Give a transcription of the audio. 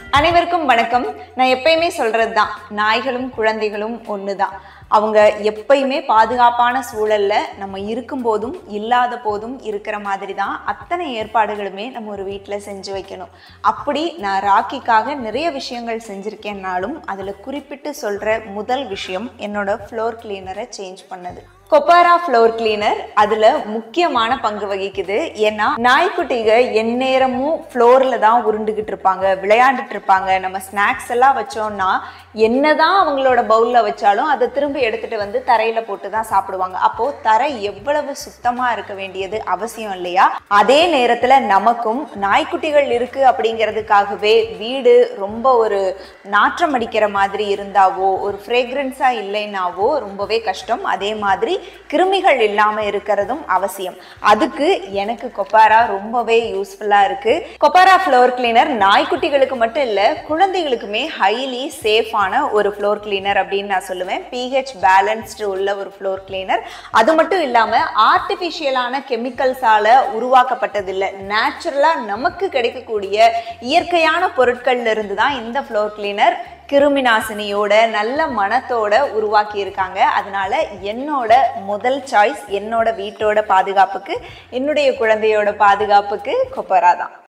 அனைவருக்கும் வணக்கம் நான் எப்பயுமே சொல்றது தான் நாய்களும் குழந்தைகளும் ஒன்று தான் அவங்க எப்பயுமே பாதுகாப்பான சூழல்ல நம்ம இருக்கும்போதும் இல்லாத போதும் இருக்கிற மாதிரி தான் அத்தனை ஏற்பாடுகளுமே நம்ம ஒரு வீட்டில் செஞ்சு வைக்கணும் அப்படி நான் ராக்கிக்காக நிறைய விஷயங்கள் செஞ்சுருக்கேன்னாலும் அதில் குறிப்பிட்டு சொல்கிற முதல் விஷயம் என்னோட ஃப்ளோர் கிளீனரை சேஞ்ச் பண்ணது கொப்பாரா ஃப்ளோர் கிளீனர் அதுல முக்கியமான பங்கு வகிக்குது ஏன்னா நாய்க்குட்டிக எந்நேரமும் ஃப்ளோர்ல தான் உருண்டுகிட்டு இருப்பாங்க விளையாண்டுட்டு இருப்பாங்க நம்ம ஸ்நாக்ஸ் எல்லாம் வச்சோம்னா என்னதான் அவங்களோட பவுல்ல வச்சாலும் அதை திரும்பி எடுத்துட்டு வந்து தரையில போட்டு தான் சாப்பிடுவாங்க அப்போ தரை எவ்வளவு சுத்தமா இருக்க வேண்டியது அவசியம் இல்லையா அதே நேரத்துல நமக்கும் நாய்க்குட்டிகள் இருக்கு அப்படிங்கிறதுக்காகவே வீடு ரொம்ப ஒரு நாற்றம் அடிக்கிற மாதிரி இருந்தாவோ ஒரு ஃப்ரேக்ரன்ஸா இல்லைனாவோ ரொம்பவே கஷ்டம் அதே மாதிரி கிருமிகள் இல்லாம இருக்கிறதும் அவசியம் அதுக்கு எனக்கு கொப்பாரா ரொம்பவே யூஸ்ஃபுல்லா இருக்கு கொப்பாரா ஃப்ளோர் கிளீனர் நாய்க்குட்டிகளுக்கு மட்டும் இல்ல குழந்தைகளுக்குமே ஹைலி சேஃபான ஒரு ஃப்ளோர் கிளீனர் அப்படின்னு நான் சொல்லுவேன் பிஹெச் பேலன்ஸ்டு உள்ள ஒரு ஃப்ளோர் கிளீனர் அது மட்டும் இல்லாம ஆர்டிஃபிஷியலான கெமிக்கல்ஸால உருவாக்கப்பட்டது இல்லை நேச்சுரலா நமக்கு கிடைக்கக்கூடிய இயற்கையான பொருட்கள்ல இருந்து தான் இந்த ஃப்ளோர் கிளீனர் கிருமி நாசினியோட நல்ல மனத்தோட உருவாக்கி இருக்காங்க அதனால என்னோட முதல் சாய்ஸ் என்னோட வீட்டோட பாதுகாப்புக்கு என்னுடைய குழந்தையோட பாதுகாப்புக்கு கொப்பரா தான்